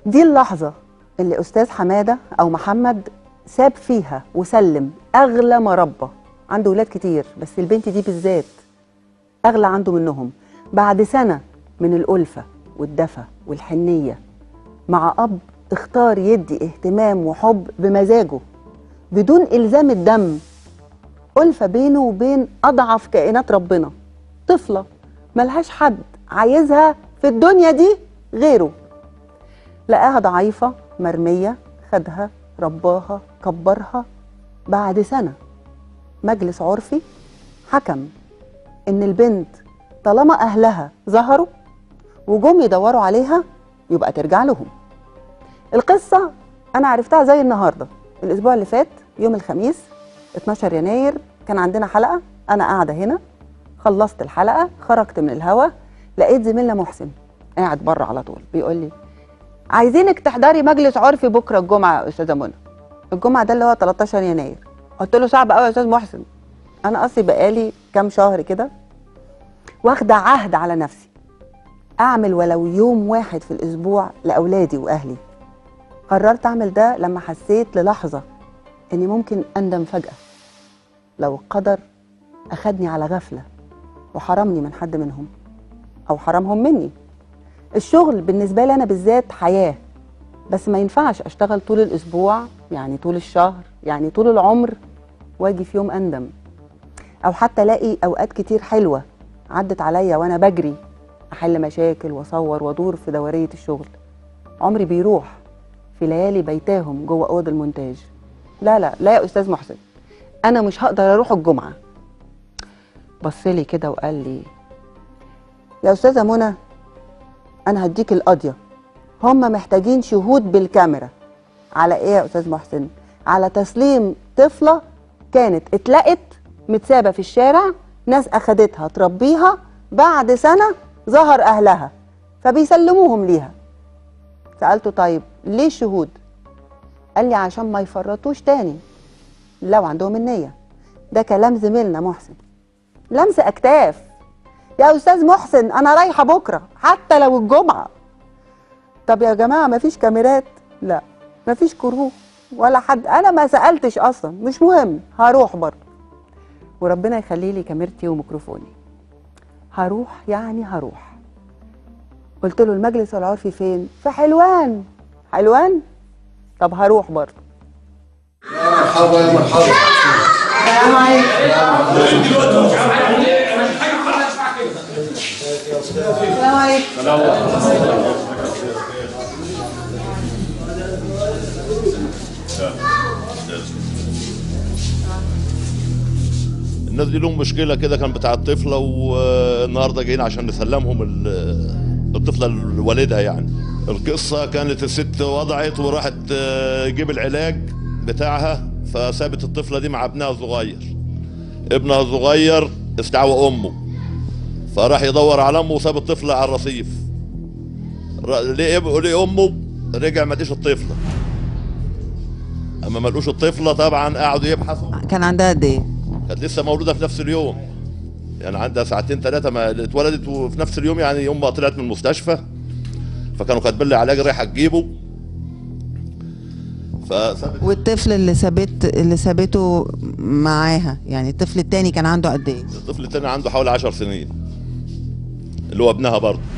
دي اللحظة اللي أستاذ حمادة أو محمد ساب فيها وسلم أغلى ما ربى عنده ولاد كتير بس البنت دي بالذات أغلى عنده منهم بعد سنة من الألفة والدفى والحنية مع أب اختار يدي اهتمام وحب بمزاجه بدون إلزام الدم ألفة بينه وبين أضعف كائنات ربنا طفلة ملهاش حد عايزها في الدنيا دي غيره لقاها ضعيفة مرمية خدها رباها كبرها بعد سنة مجلس عرفي حكم إن البنت طالما أهلها ظهروا وجم يدوروا عليها يبقى ترجع لهم القصة أنا عرفتها زي النهاردة الأسبوع اللي فات يوم الخميس 12 يناير كان عندنا حلقة أنا قاعدة هنا خلصت الحلقة خرجت من الهوا لقيت زميلنا محسن قاعد بره على طول بيقول لي عايزينك تحضري مجلس عرفي بكره الجمعه يا استاذه منى الجمعه ده اللي هو 13 يناير قلت له صعب قوي يا استاذ محسن انا اصلي بقالي كام شهر كده واخده عهد على نفسي اعمل ولو يوم واحد في الاسبوع لاولادي واهلي قررت اعمل ده لما حسيت للحظه اني ممكن اندم فجاه لو القدر اخدني على غفله وحرمني من حد منهم او حرمهم مني الشغل بالنسبه لي انا بالذات حياه بس ما ينفعش اشتغل طول الاسبوع يعني طول الشهر يعني طول العمر واجي في يوم اندم او حتى الاقي اوقات كتير حلوه عدت عليا وانا بجري احل مشاكل واصور وادور في دوريه الشغل عمري بيروح في ليالي بيتاهم جوه اوض المونتاج لا لا لا يا استاذ محسن انا مش هقدر اروح الجمعه بصلي كده وقال لي يا استاذه منى انا هديك القضيه هم محتاجين شهود بالكاميرا على ايه يا استاذ محسن على تسليم طفله كانت اتلقت متسابه في الشارع ناس اخدتها تربيها بعد سنه ظهر اهلها فبيسلموهم ليها سالته طيب ليه شهود قال لي عشان ما يفرطوش تاني لو عندهم النيه ده كلام زميلنا محسن لمس اكتاف يا استاذ محسن انا رايحه بكره حتى لو الجمعه طب يا جماعه مفيش كاميرات لا مفيش كروه ولا حد انا ما سالتش اصلا مش مهم هروح برضه وربنا يخلي لي كاميرتي وميكروفوني هروح يعني هروح قلت له المجلس العرفي فين في حلوان حلوان طب هروح برضه مرحبا يا مرحبا السلام عليكم السلام عليكم الناس دي لهم مشكله كده كان بتاع الطفله والنهارده جايين عشان نسلمهم ال- الطفله لوالدها يعني القصه كانت الست وضعت وراحت آه، تجيب العلاج بتاعها فسابت الطفله دي مع ابنها الصغير ابنها الصغير استعوى امه فراح يدور على امه وساب الطفله على الرصيف ر- ليه إب- ليه امه رجع ما لقيش الطفله اما ما لقوش الطفله طبعا قعدوا يبحثوا كان عندها قد ايه كانت لسه مولوده في نفس اليوم يعني عندها ساعتين ثلاثه ما اتولدت وفي نفس اليوم يعني يوم ما طلعت من المستشفى فكانوا كاتبين لي علاج رايحه تجيبه فسابت والطفل اللي سابت اللي سابته معاها يعني الطفل التاني كان عنده قد ايه الطفل التاني عنده حوالي 10 سنين اللي هو ابنها برضه